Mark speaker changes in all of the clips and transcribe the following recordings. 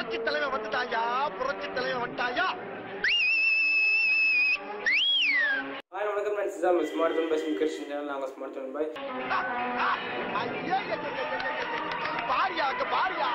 Speaker 1: புரட்சி தலைவன் வந்துட்டாயா புரட்சி தலைவன் வந்துட்டாயா
Speaker 2: ஹாய் வணக்கம் நான் சிசாம் smart phone by Krishnan channel நாங்கள் ஸ்மார்ட் ஃபோன் பை
Speaker 1: ஐயே, ஐயே, ஐயே, ஐயே, ஐயே. பாரியா அங்க பாரியா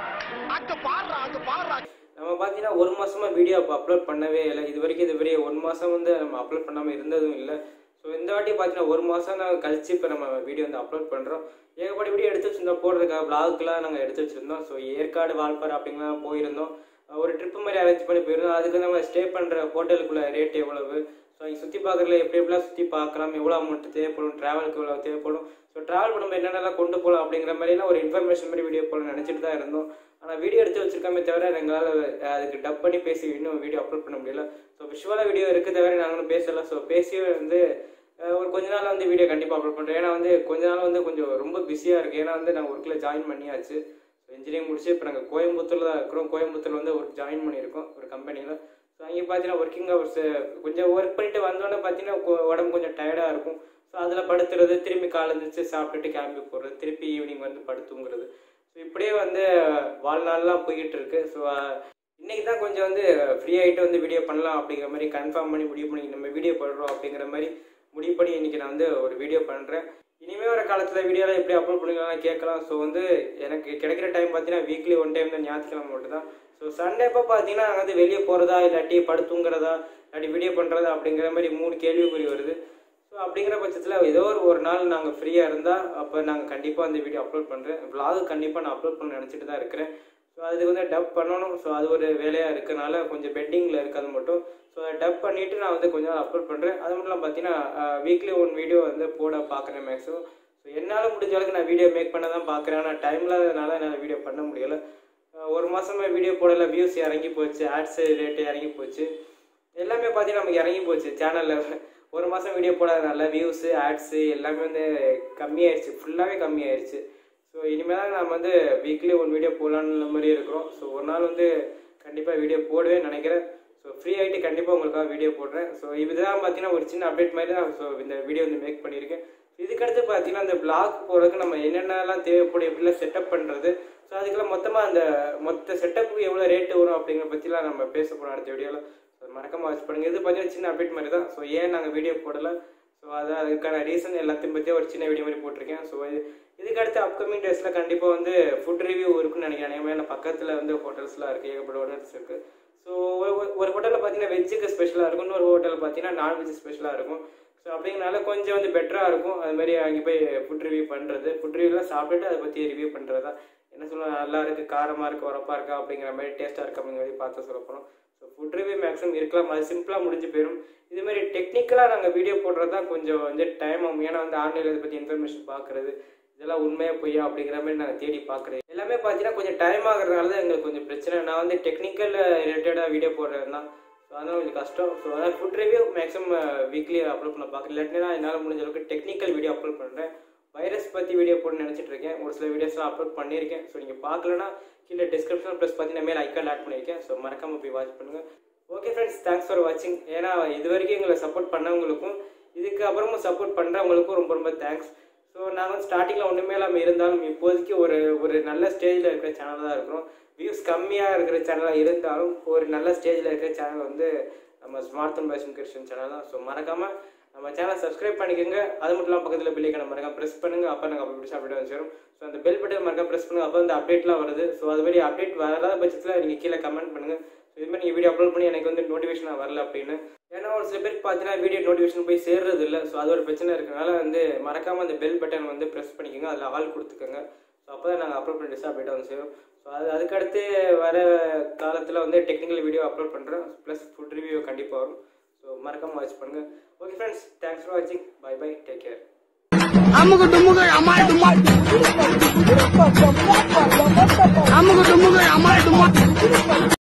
Speaker 1: அங்க பாடுறா அங்க பாடுறா
Speaker 2: நம்ம பார்த்தீங்கன்னா ஒரு மாசமா வீடியோ அப்போ அப்லோட் பண்ணவே இல்லை இது வரைக்கும் இது வரையும் ஒன் மாதம் வந்து நம்ம அப்லோட் பண்ணாமல் இருந்ததும் இல்லை ஸோ இந்த வாட்டி பார்த்தீங்கன்னா ஒரு மாதம் நாங்கள் கழிச்சு இப்போ நம்ம வீடியோ வந்து அப்லோட் பண்ணுறோம் ஏகப்பட்ட வீடியோ எடுத்து வச்சிருந்தோம் போடுறதுக்காக vlogலாம் நாங்கள் எடுத்து வச்சிருந்தோம் ஸோ ஏற்காடு வால்பாறை அப்படிங்கலாம் போயிருந்தோம் ஒரு ட்ரிப்பு மாதிரி அரேஞ்ச் பண்ணி போயிருந்தோம் அதுக்கு நம்ம ஸ்டே பண்ணுற ஹோட்டலுக்குள்ள ரேட் எவ்வளவு ஸோ இங்கே சுற்றி பார்க்குறதுல எப்படி எப்படிலாம் சுற்றி பார்க்கலாம் எவ்வளோ அமௌண்ட் தேவைப்படும் ட்ராவலுக்கு எவ்வளோ தேவைப்படும் ஸோ ட்ராவல் பண்ணும்போது என்னென்னலாம் கொண்டு போகலாம் அப்படிங்கிற மாதிரிலாம் ஒரு இன்ஃபர்மேஷன் மாதிரி வீடியோ போடணும்னு நினச்சிட்டு தான் இருந்தோம் ஆனால் வீடியோ எடுத்து வச்சிருக்காமே தவிர எங்களால் அதுக்கு டப் பண்ணி பேசி இன்னும் வீடியோ அப்லோட் பண்ண முடியல ஸோ விஷுவலாக வீடியோ இருக்குது தவிர நாங்களும் பேசலை ஸோ பேசியே வந்து அஹ், ஒரு கொஞ்ச நாள் வந்து வீடியோ கண்டிப்பாக அப்லோட் பண்ணுறேன் ஏன்னா வந்து கொஞ்ச நாள் வந்து கொஞ்சம் ரொம்ப பிஸியாக இருக்குது ஏன்னா வந்து நாங்கள் ஒர்க்கில் ஜாயின் பண்ணியாச்சு ஸோ இன்ஜினியரிங் முடிச்சு இப்போ நாங்கள் கோயம்புத்தூரில் தான் இருக்கிறோம் கோயம்புத்தூர்ல வந்து ஒர்க் ஜாயின் பண்ணியிருக்கோம் ஒரு கம்பெனியில் ஸோ அங்கே பார்த்தீங்கன்னா ஒர்க்கிங் ஹவர்ஸ் கொஞ்சம் ஒர்க் பண்ணிட்டு வந்தோடனே பார்த்தீங்கன்னா கொ- உடம்பு கொஞ்சம் டயர்டாக இருக்கும் ஸோ அதில் படுத்துறது திரும்பி காலை எழுந்திரிச்சு சாப்பிட்டுட்டு கிளம்பி போகிறது திருப்பி ஈவினிங் வந்து படுத்துங்கிறது ஸோ இப்படியே வந்து வாழ்நாள்லாம் போய்கிட்டு இருக்கு ஸோ இன்னைக்கு தான் கொஞ்சம் வந்து ஃப்ரீ ஆகிட்டு வந்து வீடியோ பண்ணலாம் அப்படிங்கிற மாதிரி கன்ஃபார்ம் பண்ணி முடிவு பண்ணி நம்ம வீடியோ பண்ணுறோம் அப்படிங்கிற மாதிரி முடிவு பண்ணி இன்னைக்கு நான் வந்து ஒரு வீடியோ பண்ணுறேன் இனிமே வர காலத்தில் வீடியோலாம் எப்படி அப்லோட் பண்ணிக்கலாம் கேட்கலாம் ஸோ வந்து எனக்கு கிடைக்கிற டைம் பார்த்தீங்கன்னா வீக்லி ஒன் டைம் தான் ஞாயிற்றுக்கிழமை மட்டும் தான் ஸோ சண்டே அப்போ பார்த்தீங்கன்னா நாங்கள் வந்து வெளியே போகிறதா இல்லாட்டி படுத்துங்கிறதா இல்லாட்டி வீடியோ பண்ணுறதா அப்படிங்கிற மாதிரி மூணு கேள்விக்குறி வருது ஸோ அப்படிங்கிற பட்சத்தில் ஏதோ ஒரு ஒரு நாள் நாங்கள் ஃப்ரீயாக இருந்தால் அப்போ நாங்கள் கண்டிப்பாக அந்த வீடியோ அப்லோட் பண்ணுறேன் vlog கண்டிப்பாக நான் அப்லோட் பண்ண நினச்சிட்டு தான் இருக்கிறேன் ஸோ அதுக்கு வந்து டப் பண்ணணும் ஸோ அது ஒரு வேலையாக இருக்கனால கொஞ்சம் பெண்டிங்கில் இருக்குது அது மட்டும் ஸோ அதை டப் பண்ணிவிட்டு நான் வந்து கொஞ்ச நாள் அப்லோட் பண்ணுறேன் அது மட்டும் இல்லாமல் பார்த்தீங்கன்னா வீக்லி ஒன் வீடியோ வந்து போட பார்க்குறேன் மேக்ஸிமம் ஸோ என்னால் முடிஞ்ச அளவுக்கு நான் வீடியோ மேக் பண்ண தான் பார்க்குறேன் ஆனால் டைம் இல்லாததுனால என்னால் வீடியோ பண்ண முடியலை அஹ் ஒரு மாசமா வீடியோ போடல வியூஸ் இறங்கி போச்சு ஆட்ஸ் ரேட்டு இறங்கி போச்சு எல்லாமே பார்த்தீங்கன்னா நமக்கு இறங்கி போச்சு சேனலில் ஒரு மாதம் வீடியோ போடாதனால வியூஸு ஆட்ஸு எல்லாமே வந்து கம்மியாயிருச்சு ஃபுல்லாகவே கம்மியாயிருச்சு ஸோ இனிமேல் தான் நம்ம வந்து வீக்லி ஒன் வீடியோ போடலான்னு மாதிரி இருக்கிறோம் ஸோ ஒரு நாள் வந்து கண்டிப்பாக வீடியோ போடுவேன்னு நினைக்கிறேன் ஸோ ஃப்ரீ ஆகிட்டு கண்டிப்பாக உங்களுக்காக வீடியோ போடுறேன் ஸோ இதுதான் பார்த்தீங்கன்னா ஒரு சின்ன அப்டேட் மாதிரி தான் ஸோ இந்த வீடியோ வந்து மேக் பண்ணியிருக்கேன் இதுக்கடுத்து பார்த்தீங்கன்னா அந்த பிளாக் போகிறதுக்கு நம்ம என்னென்னலாம் தேவைப்படும் எப்படிலாம் செட்டப் பண்ணுறது ஸோ அதுக்கெல்லாம் மொத்தமாக அந்த மொத்த செட்டப்புக்கு எவ்வளோ ரேட்டு வரும் அப்படிங்கிற பற்றிலாம் நம்ம பேச போகிறோம் அடுத்த வீடியோவில் ஸோ மறக்காம வாட்ச் பண்ணுங்க இது பார்த்தீங்கன்னா சின்ன அப்டேட் மாதிரி தான் ஸோ ஏன் நாங்கள் வீடியோ போடலை ஸோ அது அதுக்கான ரீசன் எல்லாத்தையும் பற்றி ஒரு சின்ன வீடியோ மாதிரி போட்டிருக்கேன் ஸோ இது இதுக்கு அடுத்து அப்கமிங் டேஸில் கண்டிப்பாக வந்து ஃபுட் ரிவ்யூ இருக்குன்னு நினைக்கிறேன் ஏன்னா பக்கத்தில் வந்து ஹோட்டல்ஸ்லாம் இருக்குது ஏகப்பட்ட ஹோட்டல்ஸ் இருக்குது ஸோ ஒரு ஒரு ஹோட்டலில் பார்த்தீங்கன்னா வெஜ்ஜுக்கு ஸ்பெஷலாக இருக்கும் இன்னொரு ஹோட்டல் பார்த்தீங்கன்னா நான்வெஜ் ஸ்பெஷலாக இருக்கும் ஸோ அப்படிங்கனால கொஞ்சம் வந்து பெட்டராக இருக்கும் அது மாதிரி அங்கே போய் ஃபுட் ரிவ்யூ பண்ணுறது ஃபுட் ரிவ்யூலாம் சாப்பிட்டுட்டு அதை பற்றி ரிவ்யூ பண்ணுறது தான் என்ன சொல்லுவாங்க நல்லா இருக்குது காரமாக இருக்குது உரப்பாக இருக்கா அப்படிங்கிற மாதிரி டேஸ்ட்டாக இருக்கா அப்படிங்கிற மாதிரி பார்த்து சொல்ல போகிறோம் ஸோ ஃபுட் ரிவ்யூ மேக்ஸிமம் இருக்கலாம் அது சிம்பிளாக முடிஞ்சு போயிடும் இது மாதிரி டெக்னிக்கலாக நாங்கள் வீடியோ போடுறது தான் கொஞ்சம் வந்து டைம் ஆகும் ஏன்னா வந்து ஆன்லைனில் இதை பற்றி இன்ஃபர்மேஷன் பார்க்குறது இதெல்லாம் உண்மையா பொய்யா அப்படிங்கிற மாதிரி நாங்கள் தேடி பார்க்குறது எல்லாமே பார்த்தீங்கன்னா கொஞ்சம் டைம் ஆகுறதுனால தான் எங்களுக்கு கொஞ்சம் பிரச்சனை நான் வந்து டெக்னிக்கல் ரிலேட்டடாக வீடியோ போடுறது தான் ஸோ அதனால கொஞ்சம் கஷ்டம் ஸோ அதான் food review maximum weekly upload பண்ண பார்க்குறேன் இல்லாட்டினா என்னால் முடிஞ்ச அளவுக்கு டெக்னிக்கல் வீடியோ அப்லோட் பண்ணுறேன் வைரஸ் பற்றி வீடியோ போடணும்னு நினச்சிட்டு இருக்கேன் ஒரு சில வீடியோஸ்லாம் அப்லோட் பண்ணியிருக்கேன் ஸோ நீங்கள் பார்க்கலனா கீழே டிஸ்கிரிப்ஷன் ப்ளஸ் பார்த்தீங்கன்னா மேலே ஐக்கான் ஆட் பண்ணியிருக்கேன் ஸோ மறக்காமல் போய் வாட்ச் பண்ணுங்கள் ஓகே ஃப்ரெண்ட்ஸ் தேங்க்ஸ் ஃபார் வாட்சிங் ஏன்னா இது வரைக்கும் எங்களை சப்போர்ட் பண்ணவங்களுக்கும் இதுக்கு அப்புறமும் சப்போர்ட் பண்ணுறவங்களுக்கும் ரொம்ப ரொம்ப தேங்க்ஸ் ஸோ நாங்கள் வந்து ஸ்டார்டிங்கில் ஒன்றுமே இல்லாமல் இருந்தாலும் இப்போதைக்கு ஒரு ஒரு நல்ல ஸ்டேஜில் இருக்கிற சேனல் தான் இருக்கிறோம் வியூஸ் கம்மியாக இருக்கிற சேனலாக இருந்தாலும் ஒரு நல்ல ஸ்டேஜில் இருக்கிற சேனல் வந்து நம்ம smart and passion Krishnan channel தான் ஸோ மறக்காமல் நம்ம சேனலை சப்ஸ்கிரைப் பண்ணிக்கோங்க அது மட்டும் இல்லாமல் பக்கத்தில் பெல்லைக்கான மறக்காம ப்ரெஸ் பண்ணுங்க அப்போ நாங்கள் அப்போ பிடிச்ச அப்டேட் வந்து சேரும் ஸோ அந்த பெல் பட்டன் மறக்காம ப்ரெஸ் பண்ணுங்க அப்போ அந்த அப்டேட்லாம் வருது ஸோ அது மாதிரி அப்டேட் வராத பட்சத்தில் நீங்கள் கீழே கமெண்ட் பண்ணுங்க ஸோ இது மாதிரி நீங்கள் வீடியோ அப்லோட் பண்ணி எனக்கு வந்து நோட்டிஃபிகேஷன் வரல அப்படின்னு ஏன்னா ஒரு சில பேருக்கு பார்த்தீங்கன்னா வீடியோ நோட்டிஃபிகேஷன் போய் சேர்றது இல்லை ஸோ அது ஒரு பிரச்சனை இருக்கனால வந்து மறக்காம அந்த பெல் பட்டன் வந்து ப்ரெஸ் பண்ணிக்கோங்க அதில் ஆல் கொடுத்துக்கோங்க ஸோ அப்போ தான் நாங்கள் அப்லோட் பண்ணி அப்டேட் வந்து சேரும் ஸோ அது அதுக்கடுத்து வர காலத்தில் வந்து டெக்னிக்கல் வீடியோ அப்லோட் பண்ணுறோம் ப்ளஸ் ஃபுட் ரிவ்யூ கண்டிப்பாக வரும் ஸோ மறக்காம வாட்ச் பண்ணுங்கள் ஓகே ஃப்ரெண்ட்ஸ் தேங்க்ஸ் ஃபார் வாட்சிங் பை பை டேக் கேர்
Speaker 1: அமுகு டுமுகு அமால் டுமால் அமுகு டுமுகு அமால் டுமால்